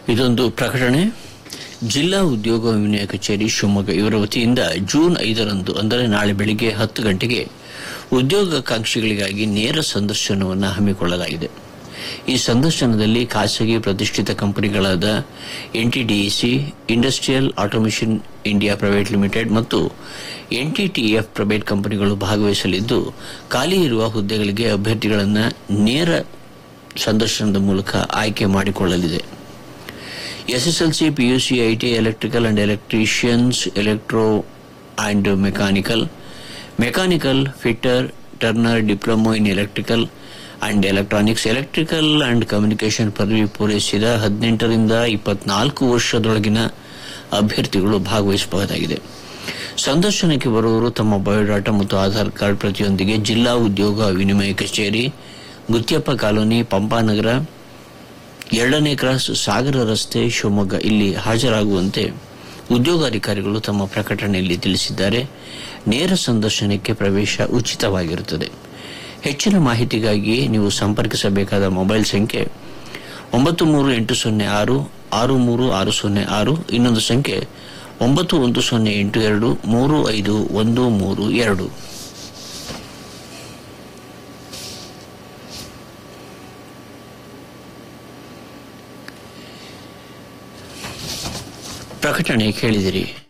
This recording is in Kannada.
ಇದೊಂದು ಪ್ರಕಟಣೆ ಜಿಲ್ಲಾ ಉದ್ಯೋಗ ವಿನಿಮಯ ಕಚೇರಿ ಶಿವಮೊಗ್ಗ ಇವರ ವತಿಯಿಂದ ಜೂನ್ ಐದರಂದು ಅಂದರೆ ನಾಳೆ ಬೆಳಿಗ್ಗೆ ಹತ್ತು ಗಂಟೆಗೆ ಉದ್ಯೋಗಾಕಾಂಕ್ಷಿಗಳಿಗಾಗಿ ನೇರ ಸಂದರ್ಶನವನ್ನು ಹಮ್ಮಿಕೊಳ್ಳಲಾಗಿದೆ ಈ ಸಂದರ್ಶನದಲ್ಲಿ ಖಾಸಗಿ ಪ್ರತಿಷ್ಠಿತ ಕಂಪನಿಗಳಾದ NTDEC industrial automation India private limited ಮತ್ತು ಎನ್ಟಿಟಿಎಫ್ ಪ್ರೈವೇಟ್ ಕಂಪನಿಗಳು ಭಾಗವಹಿಸಲಿದ್ದು ಖಾಲಿ ಇರುವ ಹುದ್ದೆಗಳಿಗೆ ಅಭ್ಯರ್ಥಿಗಳನ್ನು ನೇರ ಸಂದರ್ಶನದ ಮೂಲಕ ಆಯ್ಕೆ ಮಾಡಿಕೊಳ್ಳಲಿದೆ SSLC PUC IT electrical and electricians electro and mechanical mechanical fitter turner diploma in electrical and electronics electrical and communication ಪದವಿ ಪೂರೈಸಿದ ಹದಿನೆಂಟರಿಂದ ಇಪ್ಪತ್ನಾಲ್ಕು ವರ್ಷದೊಳಗಿನ ಅಭ್ಯರ್ಥಿಗಳು ಭಾಗವಹಿಸಬಹುದಾಗಿದೆ ಸಂದರ್ಶನಕ್ಕೆ ಬರುವವರು ತಮ್ಮ ಬಯೋಡಾಟಾ ಮತ್ತು ಆಧಾರ್ ಕಾರ್ಡ್ ಪ್ರತಿಯೊಂದಿಗೆ ಜಿಲ್ಲಾ ಉದ್ಯೋಗ ವಿನಿಮಯ ಕಚೇರಿ ಗುತ್ಯಪ್ಪ ಕಾಲೋನಿ ಪಂಪಾನಗರ ಎರಡನೇ ಕ್ರಾಸ್ ಸಾಗರ ರಸ್ತೆ ಶಿವಮೊಗ್ಗ ಇಲ್ಲಿ ಹಾಜರಾಗುವಂತೆ ಉದ್ಯೋಗಾಧಿಕಾರಿಗಳು ತಮ್ಮ ಪ್ರಕಟಣೆಯಲ್ಲಿ ತಿಳಿಸಿದ್ದಾರೆ ನೇರ ಸಂದರ್ಶನಕ್ಕೆ ಪ್ರವೇಶ ಉಚಿತವಾಗಿರುತ್ತದೆ ಹೆಚ್ಚಿನ ಮಾಹಿತಿಗಾಗಿ ನೀವು ಸಂಪರ್ಕಿಸಬೇಕಾದ ಮೊಬೈಲ್ ಸಂಖ್ಯೆ ಒಂಬತ್ತು ಮೂರು ಎಂಟು ಸೊನ್ನೆ ಆರು ಆರು ಮೂರು ಆರು ಸೊನ್ನೆ ಆರು ಇನ್ನೊಂದು ಸಂಖ್ಯೆ ಒಂಬತ್ತು ಒಂದು ಸೊನ್ನೆ ಎಂಟು ಎರಡು ಮೂರು ಐದು ಒಂದು ಮೂರು ಎರಡು ಪ್ರಕಟಣೆ ಕೇಳಿದಿರಿ